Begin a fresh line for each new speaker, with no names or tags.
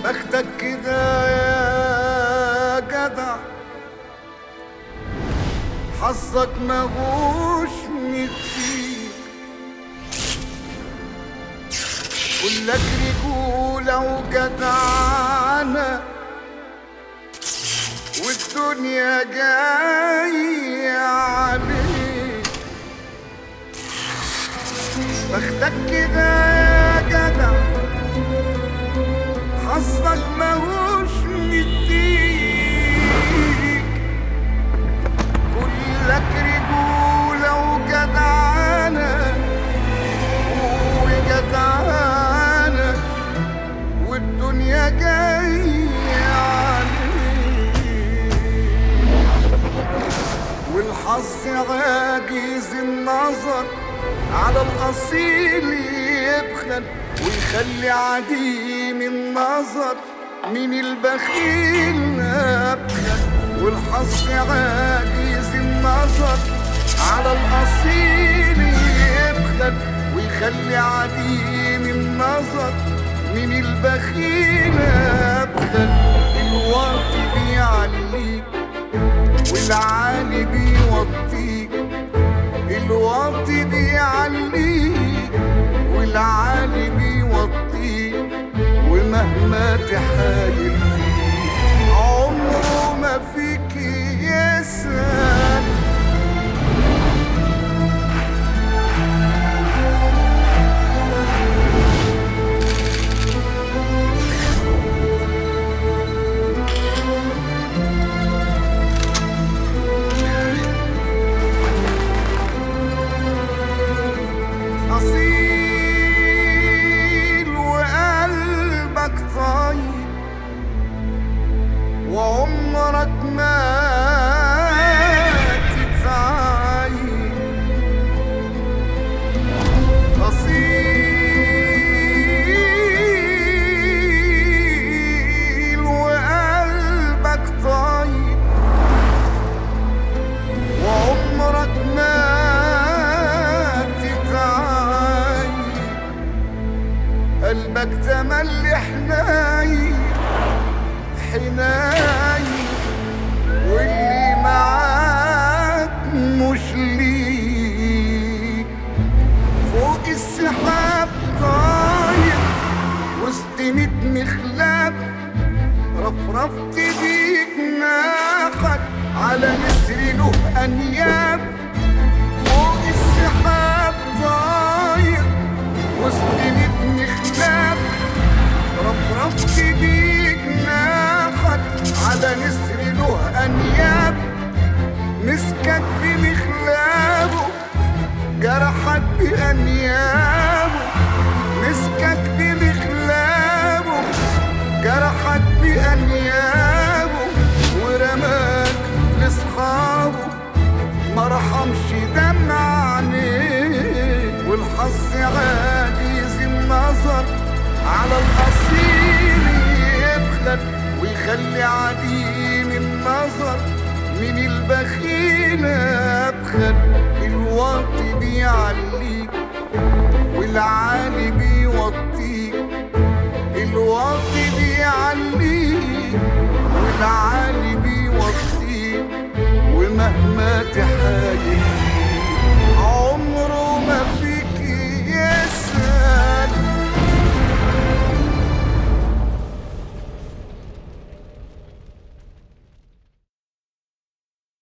بختك كده يا جدع حظك مغوش مديك كلك رجولة وجدعنة والدنيا جاية عليك بختك كده يا جدع حظك ماهوش مديك كلك رجولة وجدعنة وجدعنة والدنيا جاية عليك والحظ عاجز النظر على الأصيل يبخل ويخلي عديم النظر من البخيل أبخل والحظ عاجز النظر على الأصيل يبخل ويخلي عديم النظر من البخيل أبخل الواطي بيعليك والعالي بيوطيك الواطي بيعليك والعالي بيوطيك ومهما تحايل فيه عمره ما فيك يسأل أصيل وقلبك طيب وعمرك ما تتعايب أصيل وقلبك طيب وعمرك ما تتعايب قلبك تملي حنايب حنايب واللي معاك مش ليك فوق السحاب طاير وسط ميت مخلاب رفرفت بيك ناقك على نسر له انياب فوق السحاب طاير وسط ميت مخلاب رفرفت بيك ناقك على نسر له انياب مسكك بمخلابه جرحك بأنيابه مسكك بمخلابه جرحك بأنيابه ورماك لصحابه ما رحمش دمع عينيه والحظ عاجز النظر على الأصيل يبخل ويخلي عديم النظر من البخيل أبخل الواطي بيعليك والعالي بيوطيك الواطي بيعليك والعالي